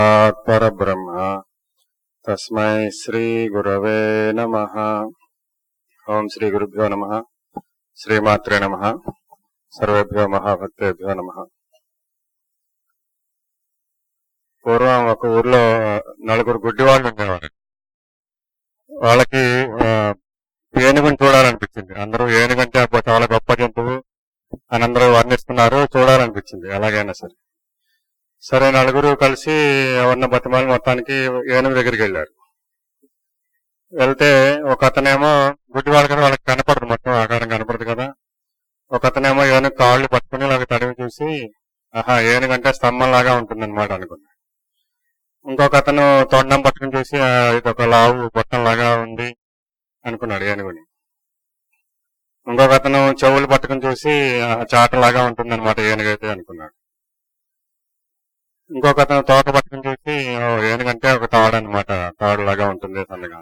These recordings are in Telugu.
సాక్షాత్ పరబ్రహ్మ తస్మై శ్రీ గురవే నమ ఓం శ్రీ గురుభ్యో నమ శ్రీమాత్రే నమ సర్వేభ్యో మహాభక్తేభ్యో నమ పూర్వం ఒక ఊర్లో నలుగురు గుడ్డి వాళ్ళు ఉండేవారు వాళ్ళకి ఆ, ఏనుగుని చూడాలనిపించింది అందరూ ఏనుగంటే అబ్బో చాలా గొప్ప జంతువు అని అందరూ వర్ణిస్తున్నారు చూడాలనిపించింది ఎలాగైనా సరే సరే నలుగురు కలిసి ఎవరిన బతిమాలి మొత్తానికి ఏనుగు దగ్గరికి వెళ్ళారు వెళ్తే ఒక అతనేమో గుడ్డి వాళ్ళ కదా వాళ్ళకి కనపడదు మొత్తం ఆకారం కనపడదు కదా ఒక అతనేమో ఏనుగు కాళ్ళు పట్టుకుని ఇలాగ తడివి చూసి ఆహా ఏనుగంటే స్తంభం లాగా ఉంటుంది అనమాట అనుకున్నాడు ఇంకొక అతను తొండం పట్టుకుని చూసి "ఆ, ఇది ఒక లావు బొట్టం లాగా ఉంది అనుకున్నాడు ఏనుగుని ఇంకొక అతను చెవులు పట్టుకుని చూసి "ఆ, చాటలాగా ఉంటుంది అనమాట ఏనుగైతే అనుకున్నాడు ఇంకొక అతను తోక పట్టుకుని చూసి "ఓ, ఏనుగంటే ఒక తాడు అనమాట తాడు లాగా ఉంటుంది సన్నగా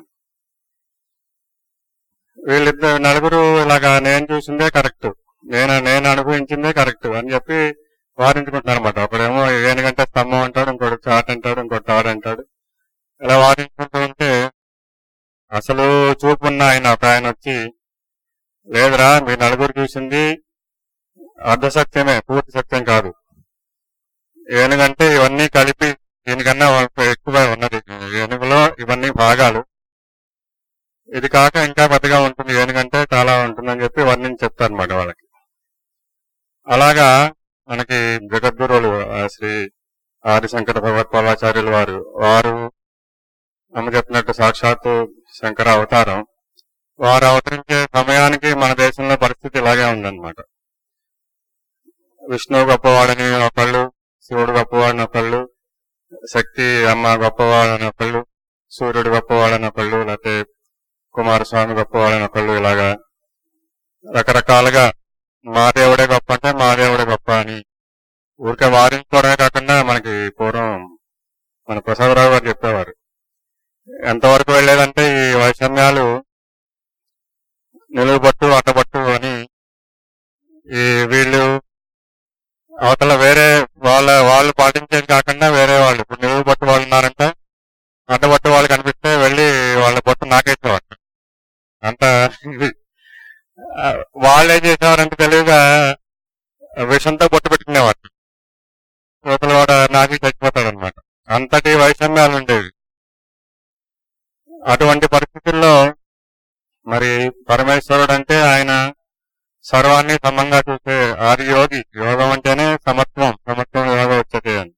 వీళ్ళిద్దరు నలుగురు ఇలాగా నేను చూసిందే కరెక్ట్ నేను నేను అనుభవించిందే కరెక్ట్ అని చెప్పి వాదించుకుంటున్నారు అనమాట ఒకడేమో ఏనుగంటే స్తంభం అంటాడు ఇంకోటి చాట అంటాడు ఇంకోటి తాడు అంటాడు ఇలా వాదించుకుంటూ ఉంటే అసలు చూపు ఉన్న ఆయన ఒక ఆయన వచ్చి లేదురా మీ నలుగురు చూసింది అర్ధ సత్యమే పూర్తి సత్యం కాదు ఏనుగంటే ఇవన్నీ కలిపి దీనికన్నా వాళ్ళకి ఎక్కువ ఉన్నది ఏనుగులో ఇవన్నీ భాగాలు ఇది కాక ఇంకా పెద్దగా ఉంటుంది ఏనుగంటే చాలా ఉంటుందని చెప్పి వర్ణించి చెప్తారు అనమాట వాళ్ళకి అలాగా మనకి జగద్గురువులు ఆ శ్రీ ఆదిశంకర భగవత్పాదాచార్యులు వారు వారు అమ్మ చెప్పినట్టు సాక్షాత్తు శంకర అవతారం వారు అవతరించే సమయానికి మన దేశంలో పరిస్థితి ఇలాగే ఉందన్నమాట విష్ణువు గొప్పవాడని ఒకళ్ళు శివుడు గొప్పవాడని ఒకళ్ళు శక్తి అమ్మ గొప్పవాడని ఒకళ్ళు సూర్యుడు గొప్పవాడని ఒకళ్ళు లేకపోతే కుమారస్వామి గొప్పవాడని ఒకళ్ళు ఇలాగా రకరకాలుగా మా దేవుడే గొప్ప అంటే మా దేవుడే గొప్ప అని ఊరికే వారించుకోవడమే కాకుండా మనకి పూర్వం మన ప్రసాదరావు గారు చెప్పేవారు ఎంతవరకు వెళ్ళేదంటే ఈ వైషమ్యాలు నిలువుబట్టు అడ్డబట్టు అని ఈ వీళ్ళు అవతల వేరే వాళ్ళ వాళ్ళు పాటించేది కాకుండా వేరే వాళ్ళు ఇప్పుడు నిలువు బట్టు వాళ్ళు ఉన్నారంటే అడ్డబట్టు వాళ్ళు కనిపిస్తే వెళ్ళి వాళ్ళ బొట్టు నాకేసేవారు అంత ఇది ఆ, వాళ్ళు ఏం చేసేవారంటే తెలివిగా విషంతో బొట్టు పెట్టుకునేవారు అవతల వాడు నాకి చచ్చిపోతాడు అనమాట అంతటి వైషమ్యాలు ఉండేవి అటువంటి పరిస్థితుల్లో మరి పరమేశ్వరుడు అంటే ఆయన సర్వాన్ని సమంగా చూసే ఆది యోగి యోగం అంటేనే సమత్వం సమత్వం యోగ వచ్చేది అని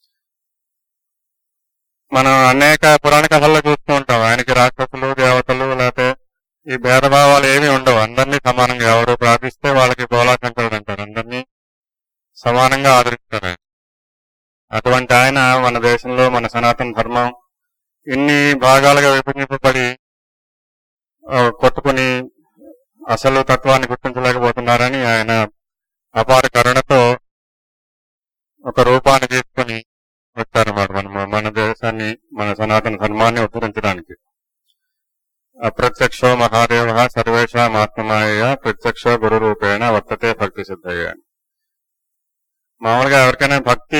మనం అనేక పురాణ కథల్లో చూస్తూ ఉంటాం ఆయనకి రాక్షసులు దేవతలు లేకపోతే ఈ భేదభావాలు ఏమీ ఉండవు అందరినీ సమానంగా ఎవరు ప్రార్థిస్తే వాళ్ళకి బోలాశంకరుడు అంటారు అందరినీ సమానంగా ఆదరిస్తారు ఆయన. అటువంటి ఆయన మన దేశంలో మన సనాతన ధర్మం ఇన్ని భాగాలుగా విభజింపబడి ఆ, కొట్టుకుని అసలు తత్వాన్ని గుర్తించలేకపోతున్నారని ఆయన అపార కరుణతో ఒక రూపాన్ని తీసుకుని వచ్చారన్నమాట మన మన దేశాన్ని మన సనాతన ధర్మాన్ని ఉద్ధరించడానికి అప్రత్యక్షో మహాదేవ సర్వేషాం ఆత్మమాయ ప్రత్యక్షో గురు రూపేణ వర్తతే భక్తి సిద్ధయ్య మామూలుగా ఎవరికైనా భక్తి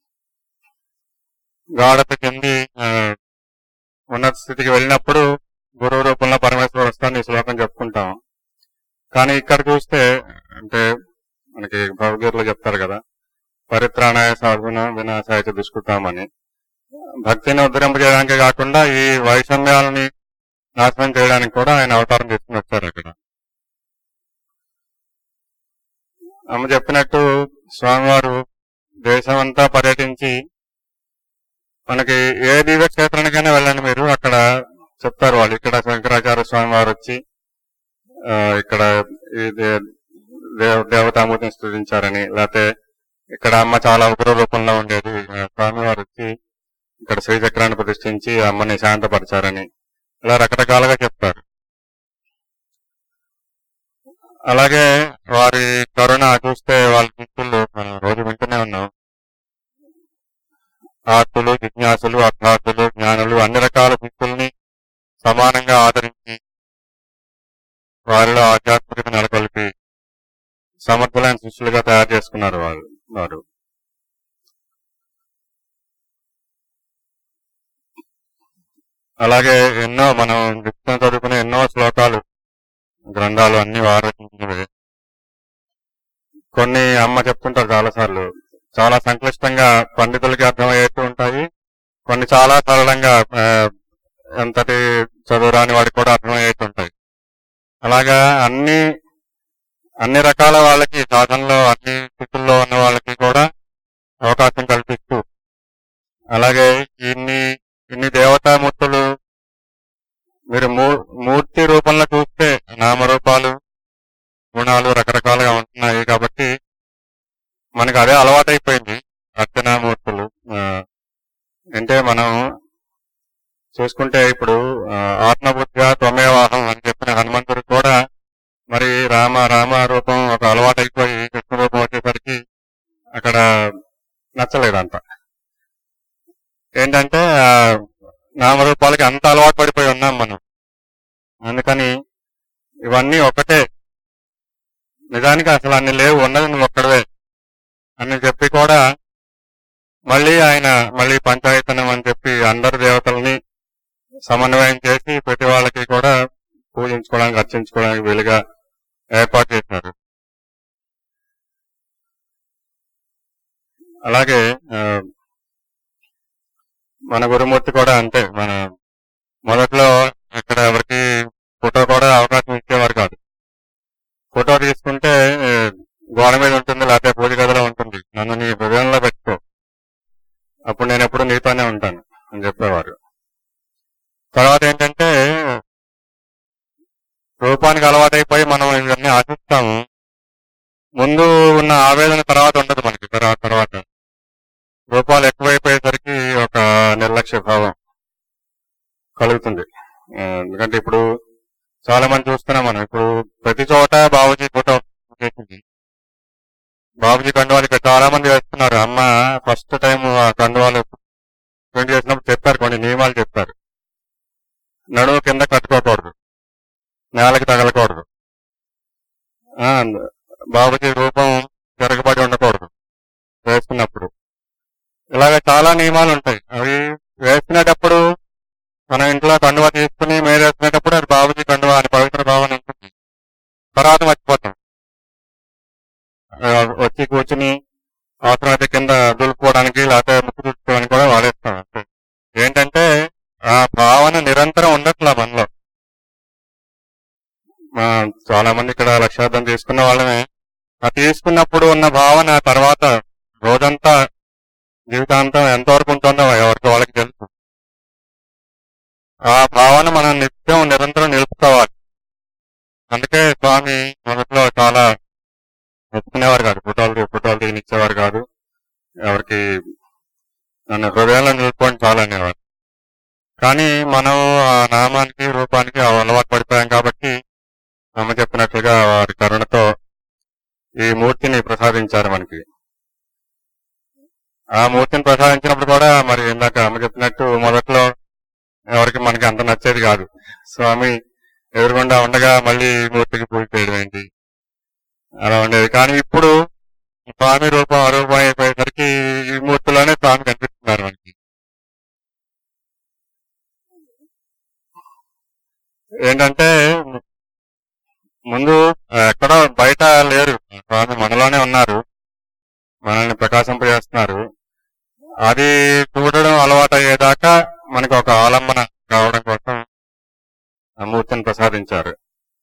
గాఢత చెంది ఆ, ఉన్నత స్థితికి వెళ్ళినప్పుడు గురువు రూపంలో పరమేశ్వరుడు వస్తాను ఈ శ్లోకం చెప్పుకుంటాం కానీ ఇక్కడ చూస్తే అంటే మనకి భగవద్గీతలో చెప్తారు కదా పరిత్రాణాయ సాధున వినాశాయ చ దుష్కృతామని భక్తిని ఉద్ధరింపజేయడానికే కాకుండా ఈ వైషమ్యాలని నాశనం చేయడానికి కూడా ఆయన అవతారం తీసుకుని వచ్చారు అక్కడ అమ్మ చెప్పినట్టు స్వామివారు దేశమంతా పర్యటించి మనకి ఏ దివ్య క్షేత్రానికైనా వెళ్ళండి మీరు అక్కడ చెప్తారు వాళ్ళు ఇక్కడ శంకరాచార్య స్వామి వారు వచ్చి ఆ, ఇక్కడ ఈ దే- దేవ- దేవతామూర్తిని స్థుతించారని లేకపోతే ఇక్కడ అమ్మ చాలా ఉగ్ర రూపంలో ఉండేది ఆ, స్వామి వారు వచ్చి ఇక్కడ శ్రీచక్రాన్ని ప్రతిష్ఠించి అమ్మని శాంతపరిచారని ఇలా రకరకాలుగా చెప్తారు అలాగే వారి కరుణ చూస్తే వాళ్ళ భక్తులు మనం రోజు వింటూనే ఉన్నాం ఆర్తులు జిజ్ఞాసులు అర్థార్థులు జ్ఞానులు అన్ని రకాల భక్తుల్ని సమానంగా ఆదరించి వారిలో ఆధ్యాత్మికత నెలకొల్పి సమర్థులైన శిష్యులుగా తయారు చేసుకున్నారు వాళ్ళు వారు అలాగే ఎన్నో మనం నిత్యం చదువుకునే ఎన్నో శ్లోకాలు గ్రంథాలు అన్ని వారు రచించినవే కొన్ని అమ్మ చెప్తుంటారు చాలా సార్లు చాలా సంక్లిష్టంగా పండితులకి అర్థమయ్యేట్టు ఉంటాయి కొన్ని చాలా సరళంగా ఆ, ఎంతటి చదువు రాని వాడికి కూడా అర్థమయ్యేట్టు ఉంటాయి అలాగా అన్ని అన్ని రకాల వాళ్ళకి సాధనలో అన్ని స్థితుల్లో ఉన్న వాళ్ళకి కూడా అవకాశం కల్పిస్తూ అలాగే ఇన్ని ఇన్ని దేవతామూర్తులు మీరు మూ- మూర్తి రూపంలో చూస్తే నామరూపాలు గుణాలు రకరకాలుగా ఉంటున్నాయి కాబట్టి మనకు అదే అలవాటైపోయింది అర్చనామూర్తులు ఆ, అంటే మనం చూసుకుంటే ఇప్పుడు ఆ, ఆత్మబుద్ధిగా త్వమేవాహం అని చెప్పిన హనుమంతుడు కూడా మరి రామ రామ రూపం ఒక అలవాటైపోయి కృష్ణ రూపం వచ్చేసరికి అక్కడ నచ్చలేదంట ఏంటంటే ఆ, నామరూపాలకి అంత అలవాటు పడిపోయి ఉన్నాం మనం అందుకని ఇవన్నీ ఒకటే నిజానికి అసలు అన్ని లేవు ఉన్నది నువ్వు ఒక్కడవే అని చెప్పి కూడా మళ్ళీ ఆయన మళ్ళీ పంచాయతనం అని చెప్పి అందరు దేవతల్ని సమన్వయం చేసి ప్రతి వాళ్ళకి కూడా పూజించుకోవడానికి అర్చించుకోవడానికి వీలుగా ఏర్పాటు చేసినారు అలాగే ఆ, మన గురుమూర్తి కూడా అంతే మన మొదట్లో ఇక్కడ ఎవరికి ఫోటో కూడా అవకాశం ఇచ్చేవారు కాదు ఫోటో తీసుకుంటే ఏ, గోడ మీద ఉంటుంది లేకపోతే పూజ గదిలో ఉంటుంది నన్ను నీ హృదయంలో పెట్టుకో అప్పుడు నేను ఎప్పుడు నీతోనే ఉంటాను అని చెప్పేవారు తర్వాత ఏంటంటే రూపానికి అలవాటైపోయి మనం ఇవన్నీ ఆశిస్తాము ముందు ఉన్న ఆవేదన తర్వాత ఉండదు మనకి తర్వాత తర్వాత రూపాలు ఎక్కువైపోయేసరికి ఒక నిర్లక్ష్య భావం కలుగుతుంది ఆ, ఎందుకంటే ఇప్పుడు చాలా మంది చూస్తున్నాం మనం ఇప్పుడు ప్రతి చోట బాబుజీ ఫోటో చేసింది బాబుజీ కండువాలు ఇక్కడ చాలా మంది వేస్తున్నారు అమ్మ ఫస్ట్ టైం ఆ కండువాలు ప్రింట్ చేసినప్పుడు చెప్పారు కొన్ని నియమాలు చెప్పారు నడుము కింద కట్టుకోకూడదు నేలకి తగలకూడదు ఆ, బాబుజీ రూపం తిరగబడి ఉండకూడదు వేసుకున్నప్పుడు ఇలాగ చాలా నియమాలు ఉంటాయి అవి వేసుకునేటప్పుడు మన ఇంట్లో కండువా తీసుకుని మీద వేసుకునేటప్పుడు అది బాబుజీ కండువా అని పవిత్ర భావన ఉంటుంది తర్వాత మర్చిపోతాం ఆ, వచ్చి కూర్చుని అవసరమైతే కింద దులుపుకోవడానికి లేకపోతే ముక్కు దులుపుకోవడానికి కూడా వాడేస్తాం అంతే ఏంటంటే ఆ భావన నిరంతరం ఉండట్లా మనలో మా చాలా మంది ఇక్కడ లక్షార్థం తీసుకున్న వాళ్ళమే ఆ తీసుకున్నప్పుడు ఉన్న భావన తర్వాత రోజంతా జీవితాంతం ఎంతవరకు ఉంటుందో ఎవరికి వాళ్ళకి తెలుసు ఆ భావన మనం నిత్యం నిరంతరం నిలుపుకోవాలి అందుకే స్వామి మొదట్లో చాలా ఒప్పుకునేవారు కాదు ఫోటోలు ఫోటోలు దిగనిచ్చేవారు కాదు ఎవరికి నన్ను హృదయంలో నిలుపుకొని చాలా అనేవారు కానీ మనం ఆ నామానికి రూపానికి అలవాటు పడిపోయాం కాబట్టి అమ్మ చెప్పినట్లుగా వారి కరుణతో ఈ మూర్తిని ప్రసాదించారు మనకి ఆ మూర్తిని ప్రసాదించినప్పుడు కూడా మరి ఇందాక అమ్మ చెప్పినట్టు మొదట్లో ఎవరికి మనకి అంత నచ్చేది కాదు స్వామి ఎదురుగుండా ఉండగా మళ్ళీ ఈ మూర్తికి పూజ చేయడం ఏంటి అలా ఉండేది కానీ ఇప్పుడు స్వామి రూపం అరూపం అయిపోయేసరికి ఈ మూర్తిలోనే స్వామి కనిపిస్తున్నారు మనకి ఏంటంటే ముందు ఎక్కడో బయట లేరు స్వామి మనలోనే ఉన్నారు మనల్ని ప్రకాశింపజేస్తున్నారు అది చూడడం అలవాటు అయ్యేదాకా మనకు ఒక ఆలంబన కావడం కోసం ఆ మూర్తిని ప్రసాదించారు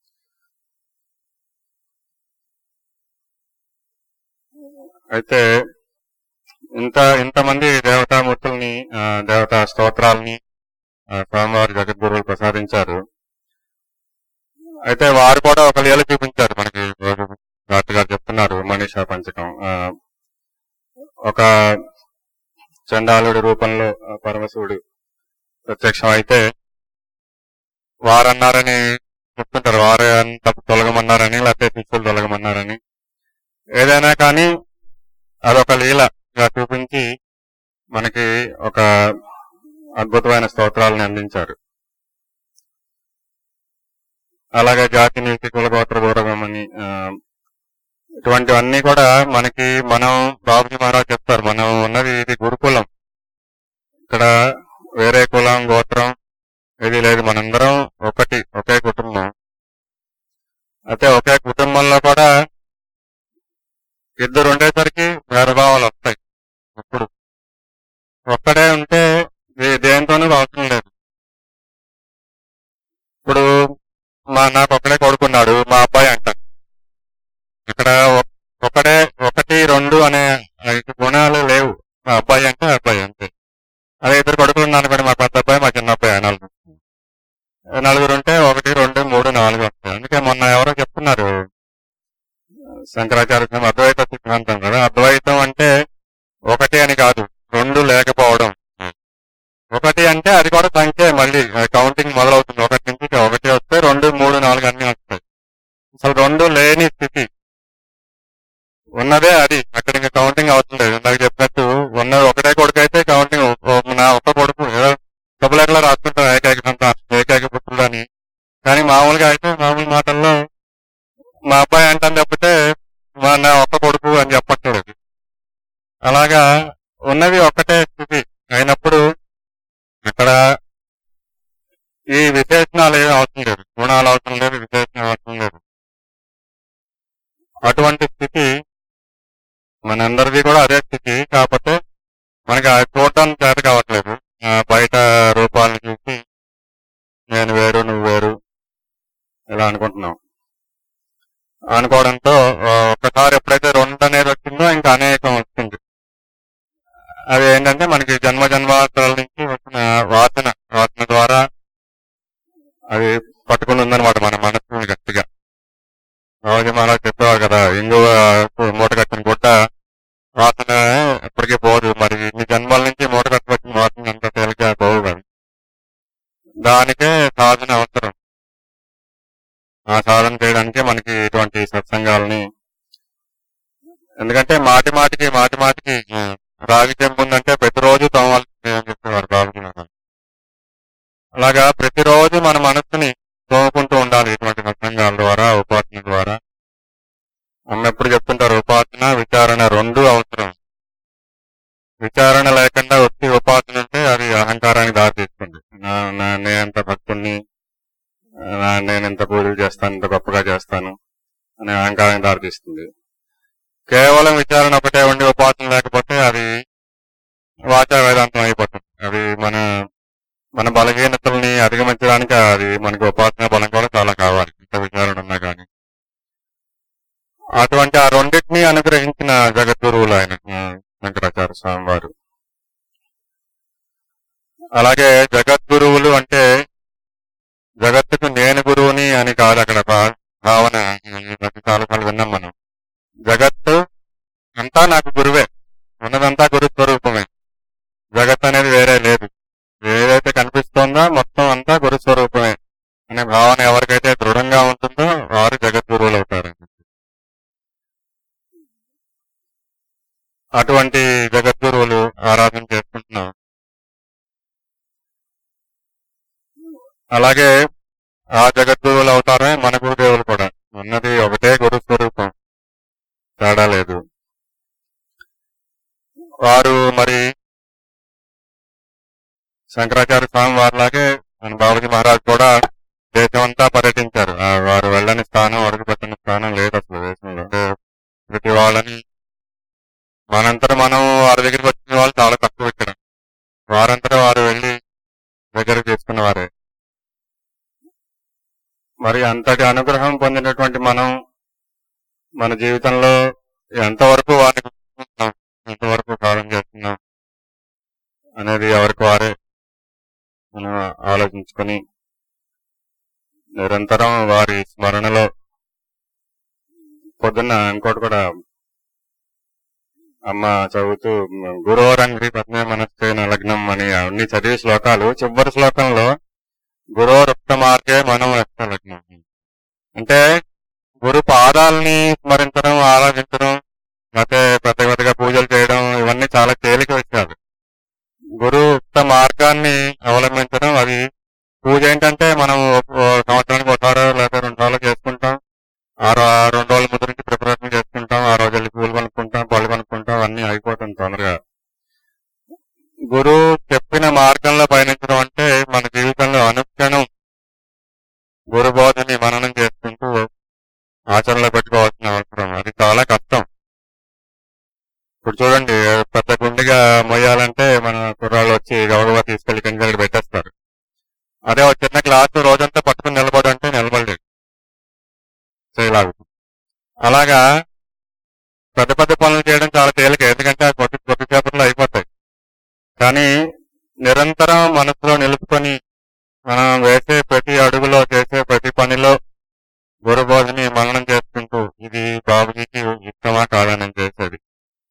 అయితే ఇంత ఇంతమంది దేవతామూర్తుల్ని ఆ, దేవతా స్తోత్రాలని ఆ, స్వామివారి జగద్గురువులు ప్రసాదించారు అయితే వారు కూడా ఒక లీల చూపించారు మనకి రోజు డాక్టర్ గారు చెప్తున్నారు మనీషా పంచకం ఆ, ఒక చండాలుడి రూపంలో ఆ పరమశివుడు ప్రత్యక్షం అయితే వారన్నారని చెప్తుంటారు వారే అంత తొలగమన్నారని లేకపోతే శిష్యులు తొలగమన్నారని ఏదైనా కానీ అదొక లీలగా చూపించి మనకి ఒక అద్భుతమైన స్తోత్రాలను అందించారు అలాగే జాతి నీతి కులగోత్ర దూరగం అని ఆ, ఇటువంటివన్నీ కూడా మనకి మనం బాబుజీ మహారాజ్ చెప్తారు మనం ఉన్నది ఇది గురుకులం ఇక్కడ వేరే కులం గోత్రం ఇది లేదు మనందరం ఒకటి ఒకే కుటుంబం అయితే ఒకే కుటుంబంలో కూడా ఇద్దరు ఉండేసరికి భేదభావాలు వస్తాయి ఇప్పుడు ఒక్కడే ఉంటే దే- దేనితోనూ అవసరం లేదు ఇప్పుడు మా నాకు ఒక్కడే కొడుకున్నాడు మా అబ్బాయి అంట ఇక్కడ ఒ- ఒకడే ఒకటి రెండు అనే ఐదు గుణాలు లేవు మా అబ్బాయి అంటే అబ్బాయి అంతే అదే ఇద్దరు కొడుకులు ఉన్నాను కూడా మా పెద్ద అబ్బాయి మా చిన్న అబ్బాయి నలుగురు నలుగురు ఉంటే ఒకటి రెండు మూడు నాలుగు వస్తాయి అందుకే మొన్న ఎవరో చెప్తున్నారు శంకరాచార్య స్వామి అద్వైత సిద్ధాంతం కదా అద్వైతం అంటే ఒకటి అని కాదు రెండు లేకపోవడం ఒకటి అంటే అది కూడా సంఖ్య మళ్ళీ కౌంటింగ్ మొదలవుతుంది ఒకటి నుంచి ఒకటి వస్తే రెండు మూడు నాలుగు అన్ని వస్తాయి అసలు రెండు లేని స్థితి ఉన్నదే అది అక్కడ ఇంకా కౌంటింగ్ అవుతుంది ఇందాక చెప్పినట్టు ఉన్నది ఒకటే కొడుకు అయితే కౌంటింగ్ నా ఒక్క కొడుకు ఏదో కబులెట్లా రాసుకుంటాం ఏకైక సంతానం ఏకైక పుత్రుడు అని కానీ మామూలుగా అయితే మామూలు మాటల్లో మా అబ్బాయి అంటాను తప్పితే మా నా ఒక్క కొడుకు అని చెప్పట్లేదు అలాగా ఉన్నది ఒక్కటే స్థితి అయినప్పుడు ఇక్కడ ఈ విశేషణాలు ఏమి అవసరం లేదు గుణాలు అవసరం లేదు విశేషణాలు అవసరం లేదు అటువంటి స్థితి మనందరిది కూడా అదే స్థితి కాకపోతే మనకి అది చూడడానికి చేత కావట్లేదు ఆ, బయట రూపాలను చూసి నేను వేరు నువ్వు వేరు ఇలా అనుకుంటున్నాం అనుకోవడంతో ఆ, ఒక్కసారి ఎప్పుడైతే రెండు అనేది వచ్చిందో ఇంకా అనేకం వస్తుంది అది ఏంటంటే మనకి జన్మ జన్మాంతరాల నుంచి వచ్చిన వాసన వాసన ద్వారా అది పట్టుకుని ఉందన్నమాట మన మనస్సుని గట్టిగా రోజు మన చెప్పేవారు కదా ఇంగువ మూట కట్టిన గుడ్డ వాసన ఎప్పటికీ పోదు మరి ఇన్ని జన్మల నుంచి మూట కట్టుకొచ్చిన వాసన అంత తేలిక పోదు అది దానికే సాధన అవసరం ఆ సాధన చేయడానికే మనకి ఇటువంటి సత్సంగాలని ఎందుకంటే మాటి మాటికి మాటి మాటికి ఆ, రాగి చెంపు ఉందంటే ప్రతిరోజు తోమాల్సిందే అని చెప్పేవారు బాబు గారు. అలాగా ప్రతిరోజు మన మనస్సుని తోముకుంటూ ఉండాలి ఇటువంటి సత్సంగాల ద్వారా ఉపాసన ద్వారా అమ్మ ఎప్పుడు చెప్తుంటారు ఉపాసన విచారణ రెండు అవసరం విచారణ లేకుండా వచ్చి ఉపాసన అంటే అది అహంకారానికి దారి తీస్తుంది నా- నా- నేనంత భక్తుణ్ణి ఆ, నేనెంత పూజలు చేస్తాను ఇంత గొప్పగా చేస్తాను అనే అహంకారానికి దారి తీస్తుంది కేవలం విచారణ ఒకటే ఉండి ఉపాసన లేకపోతే అది వాచా వేదాంతం అయిపోతుంది అది మన మన బలహీనతల్ని అధిగమించడానికి అది మనకి ఉపాసన బలం కూడా చాలా కావాలి ఇంత విచారణ ఉన్నా కానీ అటువంటి ఆ రెండింటినీ అనుగ్రహించిన జగద్గురువులు ఆయన ఆ, శంకరాచార్య స్వామి వారు అలాగే జగద్గురువులు అంటే జగత్తుకు నేను గురువుని అని కాదు అక్కడ భా- భావన ఈ మధ్య చాలాసార్లు విన్నాం మనం జగత్తు అంతా నాకు గురువే ఉన్నదంతా గురు స్వరూపమే జగత్ అనేది వేరే లేదు ఏదైతే కనిపిస్తోందో మొత్తం అంతా గురు స్వరూపమే అనే భావన ఎవరికైతే దృఢంగా ఉంటుందో వారు జగద్గురువులు అవుతారు అటువంటి జగద్గురువులు ఆరాధన చేసుకుంటున్నాం అలాగే ఆ జగద్గురువులు అవుతారే మన గురుదేవులు కూడా ఉన్నది ఒకటే గురు స్వరూపం తేడా లేదు వారు మరి శంకరాచార్య స్వామి వారిలాగే మన బాబుజీ మహారాజ్ కూడా దేశమంతా పర్యటించారు ఆ వారు వెళ్ళని స్థానం అడుగు పెట్టని స్థానం లేదు అసలు దేశంలో అంటే ప్రతి వాళ్ళని మనంతట మనం వారి దగ్గరికి వచ్చిన వాళ్ళు చాలా తక్కువ ఇక్కడ వారంతటా వారు వెళ్ళి దగ్గర తీసుకున్న వారే మరి అంతటి అనుగ్రహం పొందినటువంటి మనం మన జీవితంలో ఎంతవరకు వారిని గుర్తిస్తున్నాం ఎంతవరకు కాలం చేస్తున్నాం అనేది ఎవరికి వారే మనం ఆలోచించుకొని నిరంతరం వారి స్మరణలో పొద్దున్న ఇంకోటి కూడా అమ్మ చదువుతూ గురోరంగ్రి పద్మే మనస్కైన లగ్నం అని అన్ని చదివే శ్లోకాలు చివరి శ్లోకంలో గురోరుక్త మార్గే మనం రక్త లగ్నం అంటే గురు పాదాలని స్మరించడం ఆరాధించడం లేకపోతే పెద్ద పెద్దగా పూజలు చేయడం ఇవన్నీ చాలా తేలిక విషయాలు గురు ఉక్త మార్గాన్ని అవలంబించడం అది పూజ ఏంటంటే మనం ఒక- ఒక సంవత్సరానికి ఒకసారి లేదా రెండు సార్లు చేసుకుంటాం ఆ రో- ఆ రెండు రోజుల ముందు నుంచి ప్రిపరేషన్ చేసుకుంటాం ఆ రోజు వెళ్ళి పూలు కొనుక్కుంటాం పళ్ళు కొనుక్కుంటాం అన్ని అయిపోతుంది తొందరగా గురువు చెప్పిన మార్గంలో పయనించడం అంటే మన జీవితంలో అనుక్షణం గబగబా తీసుకెళ్లి కింద దగ్గర పెట్టేస్తారు అదే ఒక చిన్న క్లాస్ రోజంతా పట్టుకుని నిలబడు అంటే నిలబడలేదు చేయలాగు అలాగా పెద్ద పెద్ద పనులు చేయడం చాలా తేలిక ఎందుకంటే ఆ కొద్ది కొద్దిసేపట్లో అయిపోతాయి కానీ నిరంతరం మనసులో నిలుపుకొని మనం వేసే ప్రతి అడుగులో చేసే ప్రతి పనిలో గురు బోధని మననం చేసుకుంటూ ఇది బాబుజీకి ఇష్టమా కాదా నేను చేసేది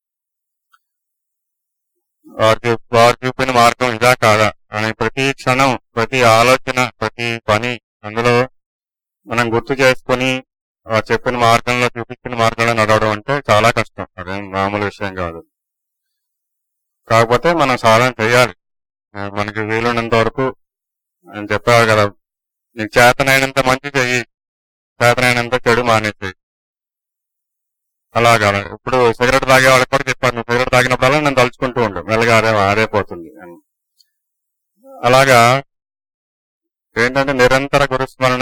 వారు చూ- వారు చూపిన మార్గం ఇదా కాదా అని ప్రతి క్షణం ప్రతి ఆలోచన ప్రతి పని అందులో మనం గుర్తు చేసుకొని ఆ చెప్పిన మార్గంలో చూపించిన మార్గంలో నడవడం అంటే చాలా కష్టం అదేం మామూలు విషయం కాదు కాకపోతే మనం సాధన చేయాలి ఆ, మనకి వీలున్నంత వరకు ఆయన చెప్పారు కదా నీకు చేతనైనంత మంచి చెయ్యి చేతనైనంత చెడు మానేసి అలాగా ఇప్పుడు సిగరెట్ తాగే వాళ్ళకి కూడా చెప్పాను నువ్వు సిగరెట్ తాగినప్పుడల్లా నేను తలుచుకుంటూ ఉండు మెల్లగా ఆరే ఆరైపోతుంది అని అలాగా ఏంటంటే నిరంతర గురుస్మరణ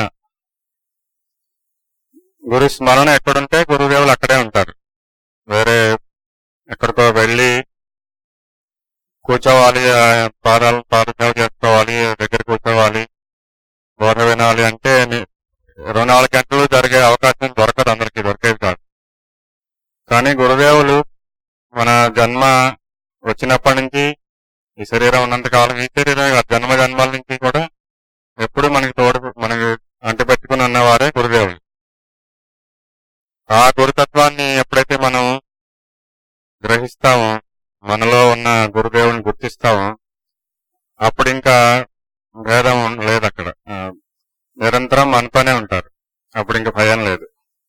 గురు స్మరణ ఎక్కడుంటే గురుదేవులు అక్కడే ఉంటారు వేరే ఎక్కడికో వెళ్ళి కూర్చోవాలి ఆ, పాదాలు పాదసేవ చేసుకోవాలి దగ్గర కూర్చోవాలి బోధ వినాలి అంటే ని- ఇరవై నాలుగు గంటలు జరిగే అవకాశం దొరకదు అందరికి దొరికేది కాదు కానీ గురుదేవులు మన జన్మ వచ్చినప్పటి నుంచి ఈ శరీరం ఉన్నంత కాలం ఈ శరీరం కాదు, జన్మ జన్మాల నుంచి కూడా ఎప్పుడు మనకి తోడు మనకి అంటిపెట్టుకుని ఉన్నవారే గురుదేవులు ఆ గురుతత్వాన్ని ఎప్పుడైతే మనం గ్రహిస్తామో మనలో ఉన్న గురుదేవుని గుర్తిస్తామో అప్పుడు ఇంకా భేదం లేదు అక్కడ ఆ, నిరంతరం మనతోనే ఉంటారు అప్పుడు ఇంకా భయం లేదు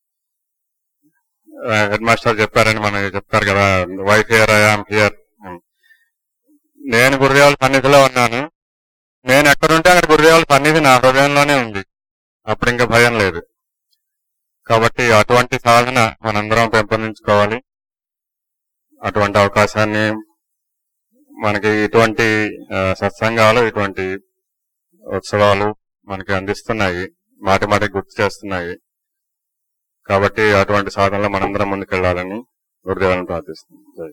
హెడ్ మాస్టర్ చెప్పారని మనకి చెప్తారు కదా వైఫ్ హియర్ ఐఆమ్ హియర్ నేను గురుదేవుల సన్నిధిలో ఉన్నాను నేను ఎక్కడుంటే అక్కడ గురుదేవుల సన్నిధి నా హృదయంలోనే ఉంది అప్పుడు ఇంకా భయం లేదు కాబట్టి అటువంటి సాధన మనందరం పెంపొందించుకోవాలి అటువంటి అవకాశాన్ని మనకి ఇటువంటి ఆ, సత్సంగాలు ఇటువంటి ఉత్సవాలు మనకి అందిస్తున్నాయి మాటి మాటి గుర్తు చేస్తున్నాయి కాబట్టి అటువంటి సాధనలో మనందరం ముందుకెళ్లాలని గురుదేవులను ప్రార్థిస్తున్నాం జై.